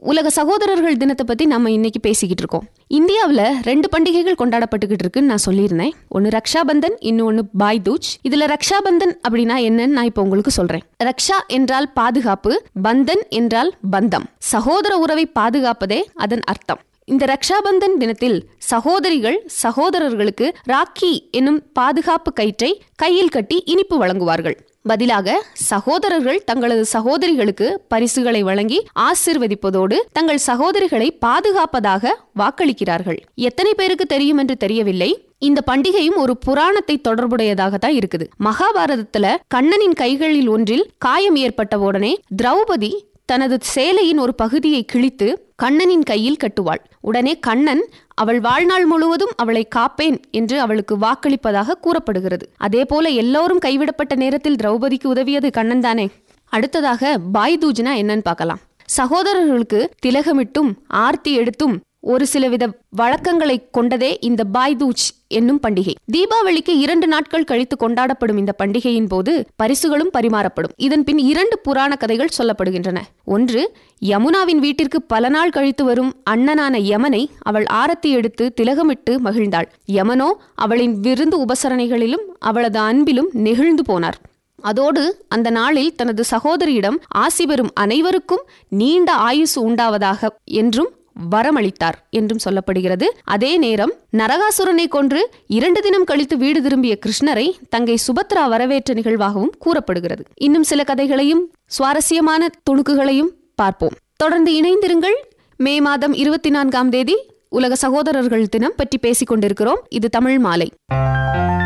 உலக சகோதரர்கள் தினத்தை பத்தி நம்ம இன்னைக்கு பேசிக்கிட்டு இருக்கோம் இந்தியாவுல ரெண்டு பண்டிகைகள் கொண்டாடப்பட்டுக்கிட்டு இருக்குன்னு நான் சொல்லியிருந்தேன் ஒன்னு ரக்ஷாபந்தன் இன்னொன்னு பாய் தூஜ் இதுல ரக்ஷாபந்தன் அப்படின்னா என்னன்னு நான் இப்போ உங்களுக்கு சொல்றேன் ரக்ஷா என்றால் பாதுகாப்பு பந்தன் என்றால் பந்தம் சகோதர உறவை பாதுகாப்பதே அதன் அர்த்தம் இந்த ரக்ஷாபந்தன் தினத்தில் சகோதரிகள் சகோதரர்களுக்கு ராக்கி என்னும் பாதுகாப்பு கயிற்றை கையில் கட்டி இனிப்பு வழங்குவார்கள் பதிலாக சகோதரர்கள் தங்களது சகோதரிகளுக்கு பரிசுகளை வழங்கி ஆசிர்வதிப்பதோடு தங்கள் சகோதரிகளை பாதுகாப்பதாக வாக்களிக்கிறார்கள் எத்தனை பேருக்கு தெரியும் என்று தெரியவில்லை இந்த பண்டிகையும் ஒரு புராணத்தை தொடர்புடையதாக தான் இருக்குது மகாபாரதத்துல கண்ணனின் கைகளில் ஒன்றில் காயம் ஏற்பட்ட உடனே திரௌபதி தனது சேலையின் ஒரு பகுதியை கிழித்து கண்ணனின் கையில் கட்டுவாள் உடனே கண்ணன் அவள் வாழ்நாள் முழுவதும் அவளை காப்பேன் என்று அவளுக்கு வாக்களிப்பதாக கூறப்படுகிறது அதே போல எல்லோரும் கைவிடப்பட்ட நேரத்தில் திரௌபதிக்கு உதவியது கண்ணன் தானே அடுத்ததாக பாய் தூஜ்னா என்னன்னு பார்க்கலாம் சகோதரர்களுக்கு திலகமிட்டும் ஆர்த்தி எடுத்தும் ஒரு சில வித வழக்கங்களை கொண்டதே இந்த பாய் தூஜ் என்னும் பண்டிகை தீபாவளிக்கு இரண்டு நாட்கள் கழித்து கொண்டாடப்படும் இந்த பண்டிகையின் போது பரிசுகளும் பரிமாறப்படும் இதன் பின் இரண்டு புராண கதைகள் சொல்லப்படுகின்றன ஒன்று யமுனாவின் வீட்டிற்கு பல நாள் கழித்து வரும் அண்ணனான யமனை அவள் ஆரத்தி எடுத்து திலகமிட்டு மகிழ்ந்தாள் யமனோ அவளின் விருந்து உபசரணைகளிலும் அவளது அன்பிலும் நெகிழ்ந்து போனார் அதோடு அந்த நாளில் தனது சகோதரியிடம் ஆசி பெறும் அனைவருக்கும் நீண்ட ஆயுசு உண்டாவதாக என்றும் வரமளித்தார் என்றும் சொல்லப்படுகிறது அதே நேரம் நரகாசுரனை கொன்று இரண்டு தினம் கழித்து வீடு திரும்பிய கிருஷ்ணரை தங்கை சுபத்ரா வரவேற்ற நிகழ்வாகவும் கூறப்படுகிறது இன்னும் சில கதைகளையும் சுவாரஸ்யமான துணுக்குகளையும் பார்ப்போம் தொடர்ந்து இணைந்திருங்கள் மே மாதம் இருபத்தி நான்காம் தேதி உலக சகோதரர்கள் தினம் பற்றி பேசிக் கொண்டிருக்கிறோம் இது தமிழ் மாலை